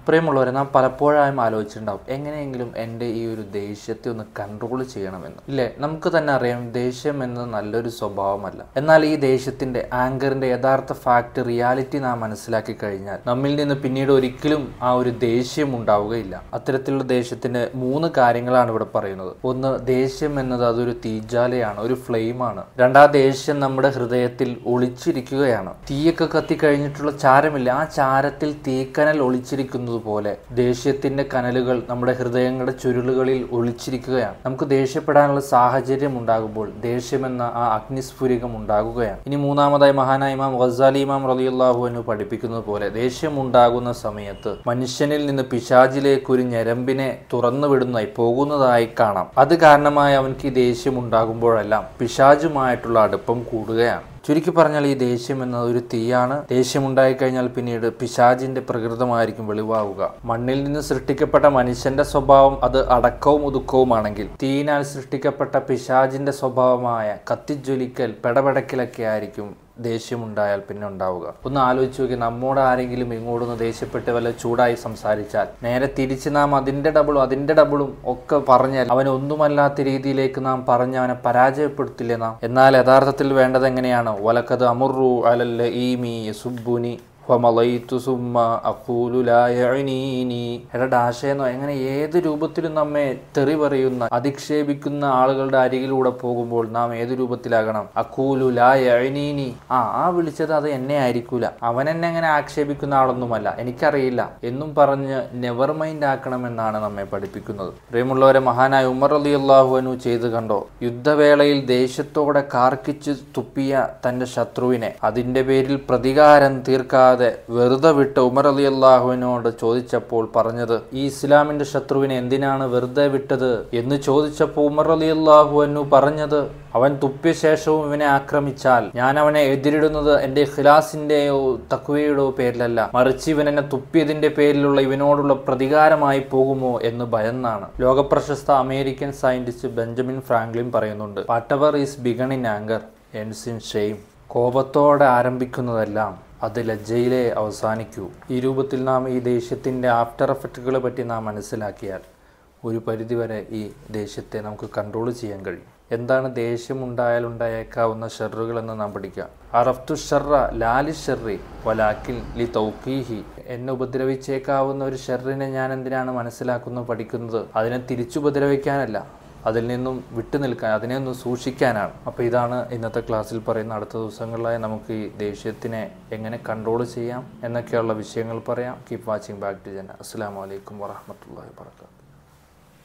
പ്രിയമുള്ളവരെ നാം പലപ്പോഴായും ആലോചിച്ചിട്ടുണ്ടാവും എങ്ങനെയെങ്കിലും എൻ്റെ ഈ ഒരു ദേഷ്യത്തെ ഒന്ന് കൺട്രോൾ ചെയ്യണമെന്ന് ഇല്ലേ നമുക്ക് തന്നെ അറിയാം ദേഷ്യം എന്നത് നല്ലൊരു സ്വഭാവമല്ല എന്നാൽ ഈ ദേഷ്യത്തിന്റെ ആങ്കറിന്റെ യഥാർത്ഥ ഫാക്ട് റിയാലിറ്റി നാം മനസ്സിലാക്കി കഴിഞ്ഞാൽ നമ്മിൽ നിന്ന് പിന്നീട് ഒരിക്കലും ആ ഒരു ദേഷ്യം ഉണ്ടാവുകയില്ല അത്തരത്തിലുള്ള ദേഷ്യത്തിന്റെ മൂന്ന് കാര്യങ്ങളാണ് ഇവിടെ പറയുന്നത് ഒന്ന് ദേഷ്യം എന്നത് അതൊരു തീജ്വാലയാണ് ഒരു ഫ്ലെയിമാണ് രണ്ടാം ദേഷ്യം നമ്മുടെ ഹൃദയത്തിൽ ഒളിച്ചിരിക്കുകയാണ് തീയൊക്കെ കത്തി കഴിഞ്ഞിട്ടുള്ള ചാരമില്ല ആ ചാരത്തിൽ തീക്കനൽ ഒളിച്ചിരിക്കുന്നത് പോലെ ദേഷ്യത്തിന്റെ കനലുകൾ നമ്മുടെ ഹൃദയങ്ങളുടെ ചുരുളുകളിൽ ഒളിച്ചിരിക്കുകയാണ് നമുക്ക് ദേഷ്യപ്പെടാനുള്ള സാഹചര്യം ഉണ്ടാകുമ്പോൾ ദേഷ്യമെന്ന ആ അഗ്നിസ്ഫുരികം ഉണ്ടാകുകയാണ് ഇനി മൂന്നാമതായി മഹാനായ ഇമാം ഗസാലി ഇമാം റലിയുള്ളാഹു എന്ന് പഠിപ്പിക്കുന്നത് പോലെ ദേഷ്യം ഉണ്ടാകുന്ന സമയത്ത് മനുഷ്യനിൽ നിന്ന് പിശാചിലേക്ക് ഒരു ഞരമ്പിനെ തുറന്നു വിടുന്നതായി പോകുന്നതായി കാണാം അത് കാരണമായി അവൻക്ക് ഈ ദേഷ്യം ഉണ്ടാകുമ്പോഴെല്ലാം പിശാചുമായിട്ടുള്ള അടുപ്പം കൂടുകയാണ് ചുരുക്കി പറഞ്ഞാൽ ഈ ദേഷ്യം എന്നത് ഒരു തീയാണ് ദേഷ്യമുണ്ടായി കഴിഞ്ഞാൽ പിന്നീട് പിശാചിന്റെ പ്രകൃതമായിരിക്കും വെളിവാവുക മണ്ണിൽ നിന്ന് സൃഷ്ടിക്കപ്പെട്ട മനുഷ്യന്റെ സ്വഭാവം അത് അടക്കവും ഒതുക്കവുമാണെങ്കിൽ തീയിനാൽ സൃഷ്ടിക്കപ്പെട്ട പിശാചിന്റെ സ്വഭാവമായ കത്തിജ്വലിക്കൽ പെടപെടക്കലൊക്കെ ആയിരിക്കും ദേഷ്യമുണ്ടായാൽ പിന്നെ ഉണ്ടാവുക ഒന്ന് ആലോചിച്ച് നോക്കി നമ്മോട് ആരെങ്കിലും ഇങ്ങോട്ടൊന്ന് ദേഷ്യപ്പെട്ട് വല്ല ചൂടായി സംസാരിച്ചാൽ നേരെ തിരിച്ച് നാം അതിന്റെ ഡബിളും അതിന്റെ ഡബിളും ഒക്കെ പറഞ്ഞാൽ അവൻ ഒന്നുമല്ലാത്ത രീതിയിലേക്ക് നാം പറഞ്ഞ് അവനെ പരാജയപ്പെടുത്തില്ലേ നാം എന്നാൽ യഥാർത്ഥത്തിൽ വേണ്ടത് എങ്ങനെയാണ് വലക്കത് അമുറു അലല്ല ഈമി സുബുനി ഫമലൈത്തു സുമ്മ അഖൂലു ലാ യഅ്നീനി എടാ ഡാഷയെന്നോ എങ്ങനെ ഏത് രൂപത്തിലും നമ്മെ തെറി പറയുന്ന അധിക്ഷേപിക്കുന്ന ആളുകളുടെ അരികിലൂടെ പോകുമ്പോൾ നാം ഏത് രൂപത്തിലാകണം അഖൂലു ലാ യഅ്നീനി ആ ആ വിളിച്ചത് അത് എന്നെ ആയിരിക്കൂല അവൻ എന്നെ അങ്ങനെ ആക്ഷേപിക്കുന്ന ആളൊന്നുമല്ല എനിക്കറിയില്ല എന്നും പറഞ്ഞ് നെവർ മൈൻഡ് ആക്കണമെന്നാണ് നമ്മെ പഠിപ്പിക്കുന്നത് പ്രിയമുള്ളവരെ മഹാനായ ഉമർ അലി അള്ളാഹുവിനു ചെയ്ത് കണ്ടോ യുദ്ധവേളയിൽ ദേഷ്യത്തോടെ കാർക്കിച്ച് തുപ്പിയ തന്റെ ശത്രുവിനെ അതിന്റെ പേരിൽ പ്രതികാരം തീർക്കാതെ വെറുതെ വിട്ട് ഉമർ അലി അള്ളാഹുവിനോട് ചോദിച്ചപ്പോൾ പറഞ്ഞത് ഈ ഇസ്ലാമിന്റെ ശത്രുവിനെ എന്തിനാണ് വെറുതെ വിട്ടത് എന്ന് ചോദിച്ചപ്പോൾ ഉമർ അലി അള്ളാഹുവിനു പറഞ്ഞത് അവൻ തുപ്പിയ ശേഷവും ഇവനെ ആക്രമിച്ചാൽ ഞാൻ അവനെ എതിരിടുന്നത് എൻ്റെ ഖിലാസിന്റെയോ തക്വയുടെയോ പേരിലല്ല മറിച്ച് ഇവൻ എന്നെ തുപ്പിയതിന്റെ പേരിലുള്ള ഇവനോടുള്ള പ്രതികാരമായി പോകുമോ എന്ന് ഭയന്നാണ് ലോകപ്രശസ്ത അമേരിക്കൻ സയന്റിസ്റ്റ് ബെഞ്ചമിൻ ഫ്രാങ്ക്ലിൻ പറയുന്നുണ്ട് whatever is begun in anger ends in shame കോപത്തോടെ ആരംഭിക്കുന്നതെല്ലാം അത് ലജ്ജയിലെ അവസാനിക്കൂ ഈ രൂപത്തിൽ നാം ഈ ദേഷ്യത്തിൻ്റെ ആഫ്റ്റർ എഫക്റ്റുകളെ പറ്റി നാം മനസ്സിലാക്കിയാൽ ഒരു പരിധിവരെ ഈ ദേഷ്യത്തെ നമുക്ക് കൺട്രോൾ ചെയ്യാൻ കഴിയും എന്താണ് ദേഷ്യം ഉണ്ടായാൽ ഉണ്ടായേക്കാവുന്ന ഷെറുകൾ എന്ന് നാം പഠിക്കുക അറഫ്തു ഷെറ ലാലി ഷെറി വലാക്കിൽ ലി തൗക്കീഹി എന്നെ ഉപദ്രവിച്ചേക്കാവുന്ന ഒരു ഷെറിനെ ഞാൻ എന്തിനാണ് മനസ്സിലാക്കുന്നത് പഠിക്കുന്നത് അതിനെ തിരിച്ചുപദ്രവിക്കാനല്ല അതിൽ നിന്നും വിട്ടു നിൽക്കാൻ അതിനെ ഒന്ന് സൂക്ഷിക്കാനാണ് അപ്പോൾ ഇതാണ് ഇന്നത്തെ ക്ലാസ്സിൽ പറയുന്ന അടുത്ത ദിവസങ്ങളിലായി നമുക്ക് ഈ ദേഷ്യത്തിനെ എങ്ങനെ കൺട്രോൾ ചെയ്യാം എന്നൊക്കെയുള്ള വിഷയങ്ങൾ പറയാം കീപ് വാച്ചിങ് ബാക്ക് ടു ജന അസ്സാം വലൈക്കും വാഹമത്തല്ലാ വാത്തു